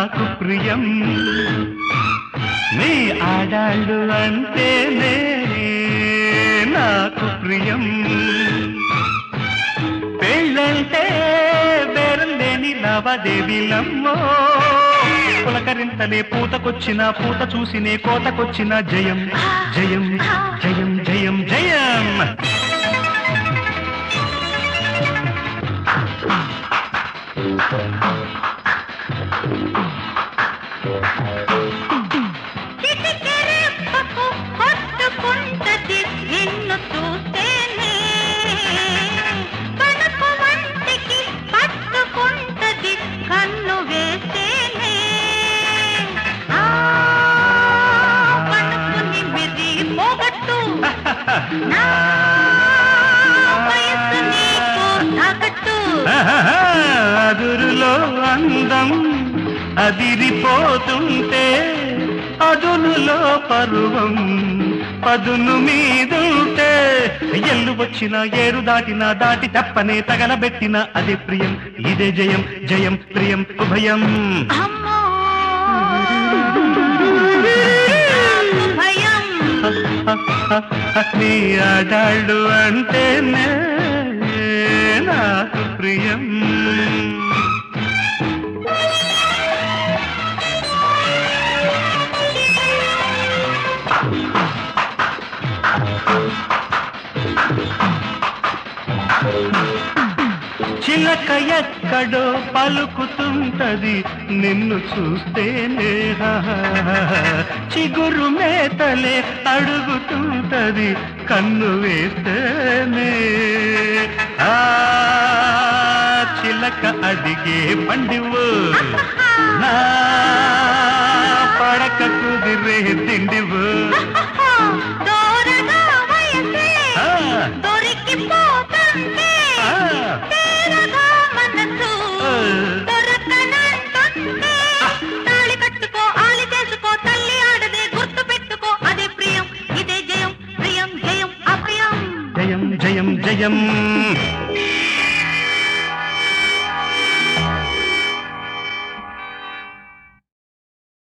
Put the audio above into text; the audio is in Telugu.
నాకు ప్రియం నీ ఆడాళ్ళు అంటేనే నాకు ప్రియం పెళ్ళంటే బేరం లేని లావాదేవీలమ్మో పులకరింతలే పూతకొచ్చిన పూత చూసినే కోతకొచ్చిన జయం జయం జయం జయం జయం చిటికెరెప్పకు హత్తుకుంటది నిన్ను చూస్తేనే పనపు వంటికి పట్టుకుంటది కన్ను వేస్తేనే ఆ పనుకు నిమిరి పోగొట్టు నా వయసు నీకు తాకట్టు అదురులో అందం అదిరిపోతుంటే అదునులో పరువం పదును మీదుంటే ఎల్లు వచ్చిన ఏరు దాటిన దాటి తప్పనే తగలబెట్టిన అదే ప్రియం ఇదే జయం జయం ప్రియం ఉభయం అమ్మో నాకు భయం నీ ఆడాళ్ళు అంటేనే నాకు ప్రియం చిలక ఎక్కడో పలుకుతుంటది నిన్ను చూస్తేనే చిగురు మేతలే అడుగుతుంటది కన్ను వేస్తేనే ఆ చిలక అడిగే పండివు నా పడక కుదిరే తిండివు దూరగా వయసే ఆ, దొరికిపోతుంటే ఆ. తేరగా మనసు ఆ. దొరకనంటుంటే తాళి కట్టుకో ఆలి చేసుకో తల్లి ఆడదే గుర్తు పెట్టుకో అదే ప్రియం ఇదే జయం ప్రియం జయం అప్రియం జయం జయం జయం